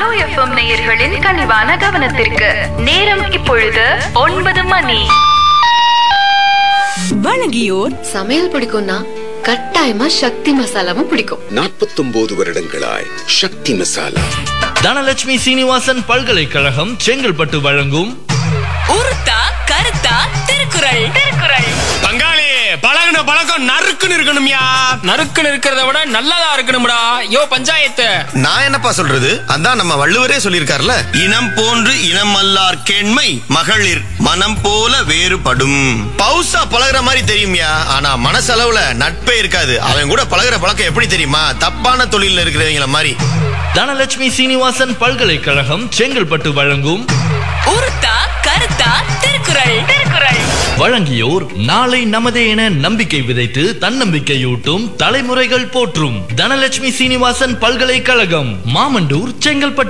hello FM நேயர்களின் கனிவான கவனத்திற்கு நேரம் இப்பொழுது ஒன்பது மணி வழங்கியோர் சமையல் பிடிக்கும்னா கட்டாயமா சக்தி மசாலாவும் பிடிக்கும் நாற்பத்தொன்பது வருடங்களாய் சக்தி மசாலா தனலட்சுமி சீனிவாசன் பல்கலைக்கழகம் செங்கல்பட்டு வழங்கும் உருத்தா கருத்தா திருக்குறள் திருக்குறள் பங்காளி பழகுன பழக்கம் நறுக்குன்னு இருக்கணும்யா நறுக்குன்னு இருக்கிறத விட நல்லதா இருக்கணும்டா யோ பஞ்சாயத்து நான் என்னப்பா சொல்றது அதான் நம்ம வள்ளுவரே சொல்லியிருக்காருல இனம் போன்று இனம் அல்லார் கேண்மை மகளிர் மனம் போல வேறுபடும் பவுசா பழகுற மாதிரி தெரியும்யா ஆனா மனசளவுல நட்பே இருக்காது அவன் கூட பழகுற பழக்கம் எப்படி தெரியுமா தப்பான தொழில இருக்கிறவங்கள மாதிரி தனலட்சுமி சீனிவாசன் பல்கலைக்கழகம் செங்கல்பட்டு வழங்கும் உருத்தா கருத்தா திருக்குறள் திருக்குறள் வழங்கியோர் நாளை நமதே என நம்பிக்கை விதைத்து தன்னம்பிக்கையூட்டும் தலைமுறைகள் போற்றும் தனலட்சுமி சீனிவாசன் பல்கலைக்கழகம் மாமண்டூர் செங்கல்பட்டு